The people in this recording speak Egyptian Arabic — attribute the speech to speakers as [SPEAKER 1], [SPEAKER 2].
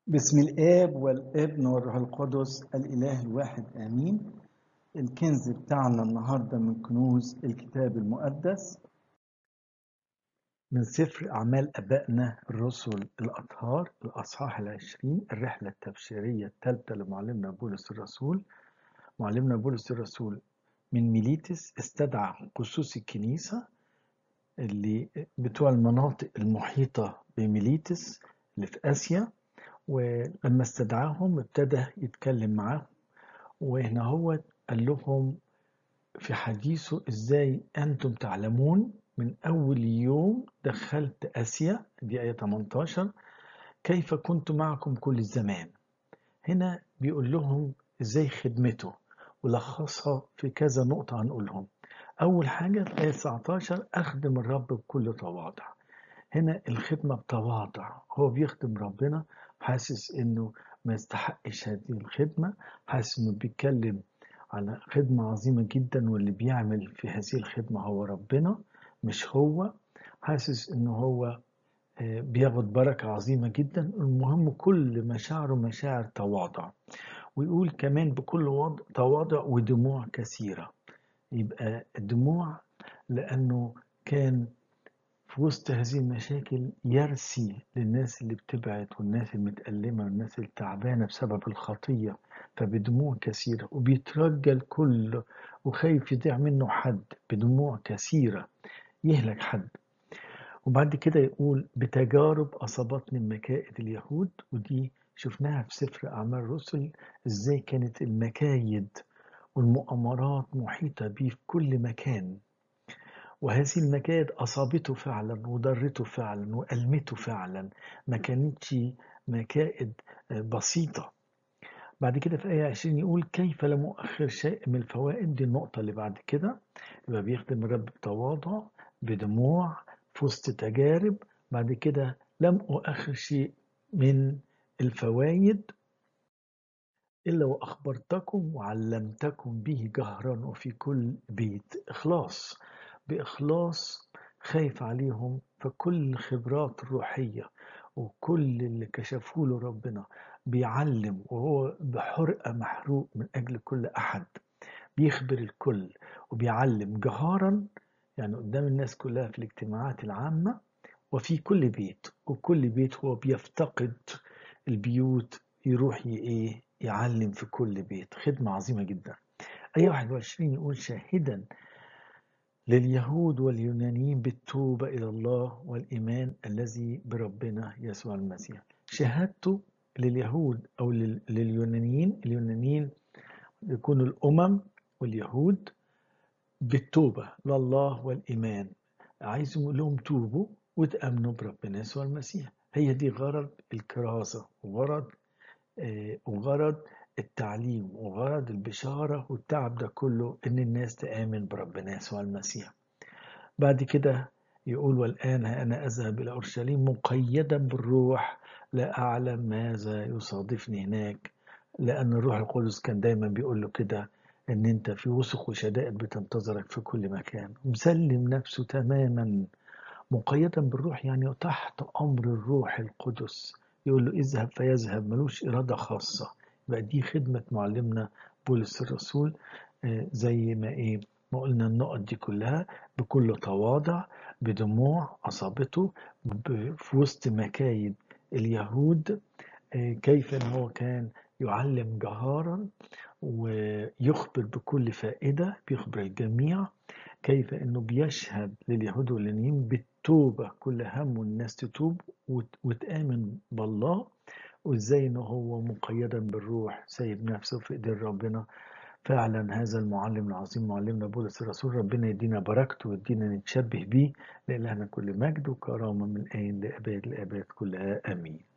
[SPEAKER 1] بسم الآب والابن والروح القدس الإله الواحد آمين الكنز بتاعنا النهاردة من كنوز الكتاب المقدس من سفر أعمال أبائنا الرسل الأطهار الأصحاح العشرين الرحلة التبشيرية الثالثة لمعلمنا بولس الرسول معلمنا بولس الرسول من ميليتس استدعى قصوص الكنيسة اللي بتوع المناطق المحيطة بميليتس اللي في آسيا ولما استدعاهم ابتدى يتكلم معاهم وهنا هو قال لهم في حديثه ازاي انتم تعلمون من اول يوم دخلت اسيا دي ايه 18 كيف كنت معكم كل الزمان هنا بيقول لهم ازاي خدمته ولخصها في كذا نقطة هنقولهم أول حاجة في آية 19 أخدم الرب بكل تواضع هنا الخدمة بتواضع هو بيخدم ربنا حاسس انه ما يستحقش هذه الخدمة حاسس انه بيتكلم على خدمة عظيمة جدا واللي بيعمل في هذه الخدمة هو ربنا مش هو حاسس انه هو بياخد بركة عظيمة جدا المهم كل مشاعره مشاعر تواضع ويقول كمان بكل وضع تواضع ودموع كثيرة يبقى الدموع لأنه كان في وسط هذه المشاكل يرسي للناس اللي بتبعد والناس المتألمة والناس التعبانة بسبب الخطية فبدموع كثيرة وبيترجى الكل وخايف يضيع منه حد بدموع كثيرة يهلك حد وبعد كده يقول بتجارب أصابتني مكائد اليهود ودي شفناها في سفر أعمال الرسل إزاي كانت المكايد والمؤامرات محيطة بيه في كل مكان وهذه المكائد أصابته فعلا وضرته فعلا وألمته فعلا ما كانتش مكائد بسيطة بعد كده في آية 20 يقول كيف لم أؤخر شيء من الفوائد دي النقطة اللي بعد كده يبقى بيخدم الرب بتواضع بدموع في وسط تجارب بعد كده لم أؤخر شيء من الفوائد إلا وأخبرتكم وعلمتكم به جهرا وفي كل بيت إخلاص بإخلاص خايف عليهم فكل الخبرات الروحية وكل اللي كشفوا له ربنا بيعلم وهو بحرقة محروق من أجل كل أحد بيخبر الكل وبيعلم جهارا يعني قدام الناس كلها في الاجتماعات العامة وفي كل بيت وكل بيت هو بيفتقد البيوت يروح ايه يعلم في كل بيت خدمة عظيمة جدا آية 21 يقول شاهدا لليهود واليونانيين بالتوبة إلى الله والإيمان الذي بربنا يسوع المسيح شهادته لليهود أو لليونانيين اليونانيين يكونوا الأمم واليهود بالتوبة لله والإيمان عايز يقول لهم توبوا وتأمنوا بربنا يسوع المسيح هي دي غرض الكرازة وغرض آه وغرض التعليم وغرض البشارة والتعب ده كله إن الناس تآمن بربنا يسوع المسيح بعد كده يقول والآن أنا أذهب إلى أورشليم مقيدا بالروح لا أعلم ماذا يصادفني هناك لأن الروح القدس كان دايما بيقول له كده إن أنت في وسخ وشدائد بتنتظرك في كل مكان مسلم نفسه تماما مقيدا بالروح يعني تحت أمر الروح القدس يقول له اذهب فيذهب ملوش إرادة خاصة يبقى دي خدمة معلمنا بولس الرسول زي ما ايه ما قلنا النقط دي كلها بكل تواضع بدموع أصابته في وسط مكايد اليهود كيف ان هو كان يعلم جهارا ويخبر بكل فائدة بيخبر الجميع كيف انه بيشهد لليهود واليونانيين بالتوبة كل هم الناس تتوب وتآمن بالله وازاي ان هو مقيدا بالروح سايب نفسه في ايدين ربنا فعلا هذا المعلم العظيم معلمنا بولس الرسول ربنا يدينا بركته ويدينا نتشبه بيه لإلهنا كل مجد وكرامة من آن لأباد الآباد كلها آمين